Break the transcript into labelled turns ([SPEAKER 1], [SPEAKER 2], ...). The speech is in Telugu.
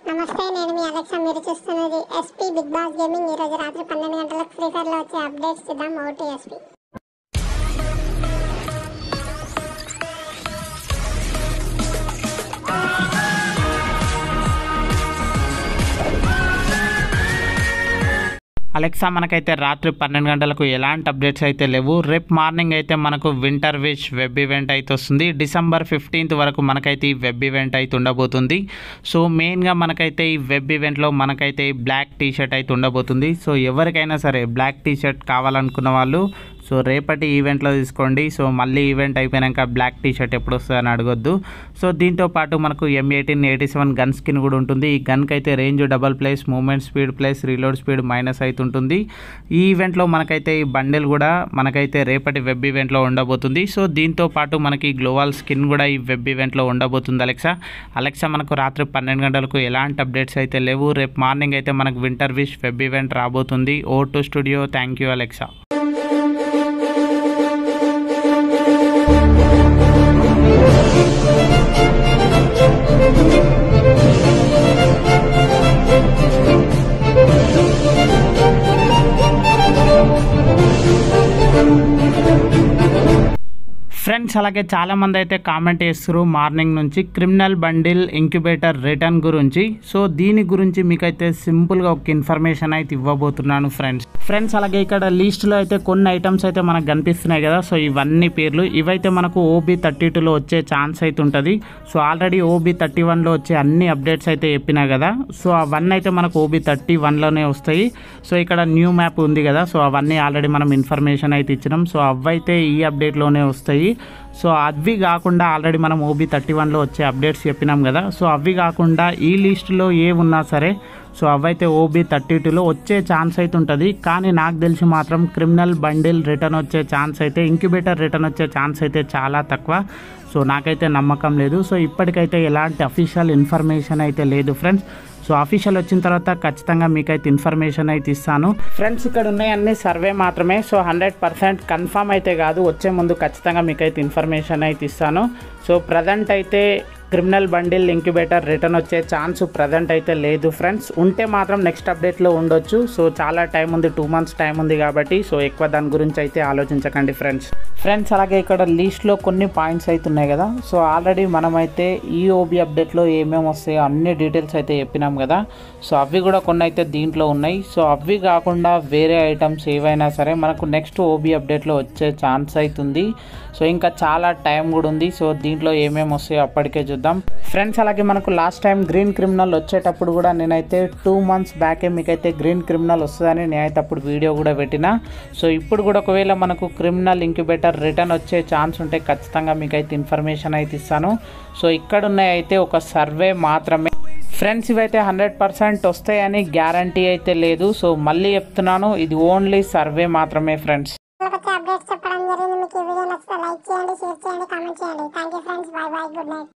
[SPEAKER 1] నమస్తే నేను మీ అలెక్సా మీరు చూస్తున్నది ఎస్పీ బిగ్ బాస్ గేమింగ్ ఈ రోజు రాత్రి పన్నెండు గంటలకు ఫ్రీ ఫైర్ లో వచ్చే అప్డేట్స్ చూద్దాం ఓటీ ఎస్పీ
[SPEAKER 2] అలెక్సా మనకైతే రాత్రి పన్నెండు గంటలకు ఎలాంటి అప్డేట్స్ అయితే లేవు రేపు మార్నింగ్ అయితే మనకు వింటర్ విష్ వెబ్ ఈవెంట్ అయితే వస్తుంది డిసెంబర్ ఫిఫ్టీన్త్ వరకు మనకైతే ఈ వెబ్ ఈవెంట్ అయితే ఉండబోతుంది సో మెయిన్గా మనకైతే ఈ వెబ్ ఈవెంట్లో మనకైతే ఈ బ్లాక్ టీ షర్ట్ అయితే ఉండబోతుంది సో ఎవరికైనా సరే బ్లాక్ టీ షర్ట్ కావాలనుకున్న వాళ్ళు సో రేపటి ఈవెంట్లో తీసుకోండి సో మళ్ళీ ఈవెంట్ అయిపోయాక బ్లాక్ టీ షర్ట్ ఎప్పుడు వస్తుందని అడగొద్దు సో దీంతో పాటు మనకు M eighteen eighty seven gun skin కూడా ఉంటుంది ఈ గన్కి అయితే range double place movement speed plus reload speed minus అయితే ఉంటుంది ఈ ఈవెంట్లో మనకైతే ఈ బండిల్ కూడా మనకైతే రేపటి వెబ్ ఈవెంట్లో ఉండబోతుంది సో దీంతో పాటు మనకి గ్లోవల్ స్కిన్ కూడా ఈ వెబ్ ఈవెంట్లో ఉండబోతుంది అలెక్సా అలెక్సా మనకు రాత్రి పన్నెండు గంటలకు ఎలాంటి అప్డేట్స్ అయితే లేవు రేపు మార్నింగ్ అయితే మనకు వింటర్ విష్ వెబ్ ఈవెంట్ రాబోతుంది O two studio thank you Alexa friends అలాగే చాలామంది అయితే కామెంట్ చేస్తారు మార్నింగ్ నుంచి క్రిమినల్ బండిల్ ఇంక్యుబేటర్ రిటర్న్ గురించి సో దీని గురించి మీకైతే సింపుల్గా ఒక ఇన్ఫర్మేషన్ అయితే ఇవ్వబోతున్నాను ఫ్రెండ్స్ ఫ్రెండ్స్ అలాగే ఇక్కడ లిస్ట్లో అయితే కొన్ని ఐటమ్స్ అయితే మనకు కనిపిస్తున్నాయి కదా సో ఇవన్నీ పేర్లు ఇవైతే మనకు ఓబీ థర్టీ టూలో వచ్చే ఛాన్స్ అయితే ఉంటుంది సో ఆల్రెడీ ఓబీ థర్టీ వన్లో వచ్చే అన్ని అప్డేట్స్ అయితే చెప్పినా కదా సో అవన్నీ అయితే మనకు ఓబీ థర్టీ వన్లోనే వస్తాయి సో ఇక్కడ న్యూ మ్యాప్ ఉంది కదా సో అవన్నీ ఆల్రెడీ మనం ఇన్ఫర్మేషన్ అయితే ఇచ్చినాం సో అవైతే ఈ అప్డేట్లోనే వస్తాయి సో అవి కాకుండా ఆల్రెడీ మనం ఓబీ థర్టీ వన్లో వచ్చే అప్డేట్స్ చెప్పినాం కదా సో అవి కాకుండా ఈ లిస్టులో ఏ ఉన్నా సరే సో అవైతే ఓబీ థర్టీ టూలో వచ్చే ఛాన్స్ అయితే ఉంటుంది కానీ నాకు తెలిసి మాత్రం క్రిమినల్ బండిల్ రిటర్న్ వచ్చే ఛాన్స్ అయితే ఇంక్యుబేటర్ రిటర్న్ వచ్చే ఛాన్స్ అయితే చాలా తక్కువ సో నాకైతే నమ్మకం లేదు సో ఇప్పటికైతే ఎలాంటి అఫీషియల్ ఇన్ఫర్మేషన్ అయితే లేదు ఫ్రెండ్స్ సో అఫీషియల్ వచ్చిన తర్వాత ఖచ్చితంగా మీకైతే ఇన్ఫర్మేషన్ అయితే ఇస్తాను ఫ్రెండ్స్ ఇక్కడ ఉన్నాయి అన్ని సర్వే మాత్రమే సో హండ్రెడ్ పర్సెంట్ కన్ఫామ్ అయితే కాదు వచ్చే ముందు ఖచ్చితంగా మీకైతే ఇన్ఫర్మేషన్ అయితే ఇస్తాను సో ప్రజెంట్ అయితే క్రిమినల్ బండిల్ ఇంక్యుబేటర్ రిటర్న్ వచ్చే ఛాన్స్ ప్రజెంట్ అయితే లేదు ఫ్రెండ్స్ ఉంటే మాత్రం నెక్స్ట్ అప్డేట్లో ఉండొచ్చు సో చాలా టైం ఉంది టూ మంత్స్ టైం ఉంది కాబట్టి సో ఎక్కువ దాని గురించి అయితే ఆలోచించకండి ఫ్రెండ్స్ ఫ్రెండ్స్ అలాగే ఇక్కడ లీస్ట్లో కొన్ని పాయింట్స్ అయితే ఉన్నాయి కదా సో ఆల్రెడీ మనమైతే ఈ ఓబీ అప్డేట్లో ఏమేమి వస్తాయో అన్ని డీటెయిల్స్ అయితే చెప్పినాం కదా సో అవి కూడా కొన్ని అయితే దీంట్లో ఉన్నాయి సో అవి కాకుండా వేరే ఐటమ్స్ ఏవైనా సరే మనకు నెక్స్ట్ ఓబీ అప్డేట్లో వచ్చే ఛాన్స్ అవుతుంది సో ఇంకా చాలా టైం కూడా ఉంది సో దీంట్లో ఏమేమి వస్తాయో అప్పటికే చూద్దాం ఫ్రెండ్స్ అలాగే మనకు లాస్ట్ టైం గ్రీన్ క్రిమినల్ వచ్చేటప్పుడు కూడా నేనైతే టూ మంత్స్ బ్యాకే మీకైతే గ్రీన్ క్రిమినల్ వస్తుందని నేనైతే అప్పుడు వీడియో కూడా పెట్టిన సో ఇప్పుడు కూడా ఒకవేళ మనకు క్రిమినల్ ఇంక్యుబేటర్ రిటర్న్ వచ్చే ఛాన్స్ ఉంటే ఖచ్చితంగా మీకైతే ఇన్ఫర్మేషన్ అయితే ఇస్తాను సో ఇక్కడ ఉన్నాయి అయితే ఒక సర్వే మాత్రమే ఫ్రెండ్స్ ఇవైతే హండ్రెడ్ పర్సెంట్ వస్తాయని గ్యారంటీ అయితే లేదు సో మళ్ళీ చెప్తున్నాను ఇది ఓన్లీ సర్వే మాత్రమే ఫ్రెండ్స్
[SPEAKER 1] వచ్చే అప్డేట్స్ చెప్పడం జరిగింది మీకు ఈ వీడియో నచ్చితే లైక్ చేయండి షేర్ చేయండి కామెంట్ చేయండి thank you friends bye bye good night